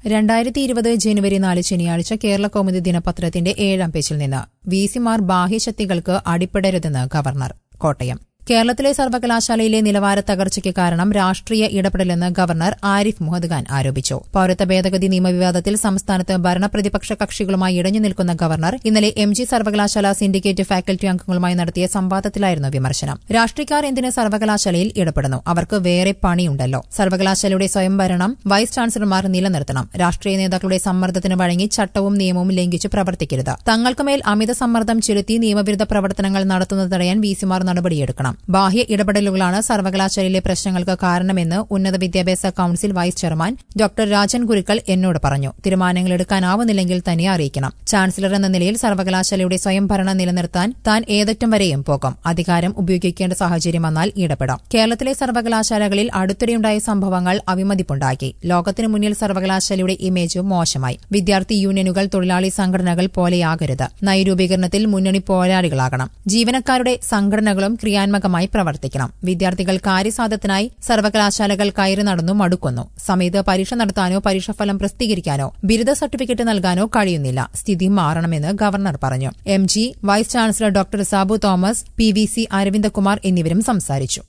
രണ്ടായിരത്തി ഇരുപത് ജനുവരി നാല് ശനിയാഴ്ച കേരള കൗമുദി ദിനപത്രത്തിന്റെ ഏഴാം പേജിൽ നിന്ന് വിസിമാർ ബാഹ്യശക്തികൾക്ക് അടിപ്പെടരുതെന്ന് ഗവർണർ കോട്ടയം കേരളത്തിലെ സർവകലാശാലയിലെ നിലവാര തകർച്ചയ്ക്ക് കാരണം രാഷ്ട്രീയ ഇടപെടലെന്ന് ഗവർണർ ആരിഫ് മുഹമ്മദ് ഖാൻ ആരോപിച്ചു പൌരത്വ ഭേദഗതി നിയമവിവാദത്തിൽ സംസ്ഥാനത്ത് ഭരണപ്രതിപക്ഷ കക്ഷികളുമായി ഇടഞ്ഞു നിൽക്കുന്ന ഗവർണർ ഇന്നലെ എം ജി സർവകലാശാല സിൻഡിക്കേറ്റ് ഫാക്കൽറ്റി അംഗങ്ങളുമായി നടത്തിയ സംവാദത്തിലായിരുന്നു വിമർശനം രാഷ്ട്രീയക്കാർ എന്തിന് സർവകലാശാലയിൽ ഇടപെടുന്നു അവർക്ക് വേറെ പണിയുണ്ടല്ലോ സർവകലാശാലയുടെ സ്വയംഭരണം വൈസ് ചാൻസലർമാർ നിലനിർത്തണം രാഷ്ട്രീയ നേതാക്കളുടെ സമ്മർദ്ദത്തിന് വഴങ്ങി ചട്ടവും നിയമവും ലംഘിച്ച് പ്രവർത്തിക്കരുത് തങ്ങൾക്കുമേൽ അമിത സമ്മർദ്ദം ചെലുത്തി നിയമവിരുദ്ധ പ്രവർത്തനങ്ങൾ നടത്തുന്നത് തടയാൻ വിസിമാർ നടപടിയെടുക്കണം ബാഹ്യ ഇടപെടലുകളാണ് സർവകലാശാലയിലെ പ്രശ്നങ്ങൾക്ക് കാരണമെന്ന് ഉന്നത വിദ്യാഭ്യാസ council vice chairman doctor Rajan Gurukkal എന്നോട് പറഞ്ഞു തീരുമാനങ്ങൾ എടുക്കാനാവുന്നില്ലെങ്കിൽ തന്നെ അറിയിക്കണം ചാൻസലർ എന്ന നിലയിൽ സർവകലാശാലയുടെ സ്വയംഭരണം നിലനിർത്താൻ താൻ ഏതറ്റം വരെയും പോകും അധികാരം ഉപയോഗിക്കേണ്ട സാഹചര്യം വന്നാൽ ഇടപെടാം കേരളത്തിലെ സർവകലാശാലകളിൽ അടുത്തിടെയുണ്ടായ സംഭവങ്ങൾ അവിമതിപ്പുണ്ടാക്കി ലോകത്തിനു മുന്നിൽ സർവകലാശാലയുടെ ഇമേജ് മോശമായി വിദ്യാർത്ഥി യൂണിയനുകൾ തൊഴിലാളി സംഘടനകൾ പോലെയാകരുത് നയരൂപീകരണത്തിൽ മുന്നണി പോരാളികളാകണം ജീവനക്കാരുടെ സംഘടനകളും ക്രിയാത്മകമായി പ്രവർത്തിക്കണം വിദ്യാർത്ഥികൾ കാര്യസാധത്തിനായി സർവകലാശാലകൾ കയറി നടന്നു മടുക്കുന്നു സമയത്ത് പരീക്ഷ നടത്താനോ പരീക്ഷാഫലം പ്രസിദ്ധീകരിക്കാനോ ബിരുദ സർട്ടിഫിക്കറ്റ് നൽകാനോ കഴിയുന്നില്ല സ്ഥിതി മാറണമെന്ന് ഗവർണർ പറഞ്ഞു M G vice chancellor doctor Sabu Thomas P V C Aravindakumar എന്നിവരും സംസാരിച്ചു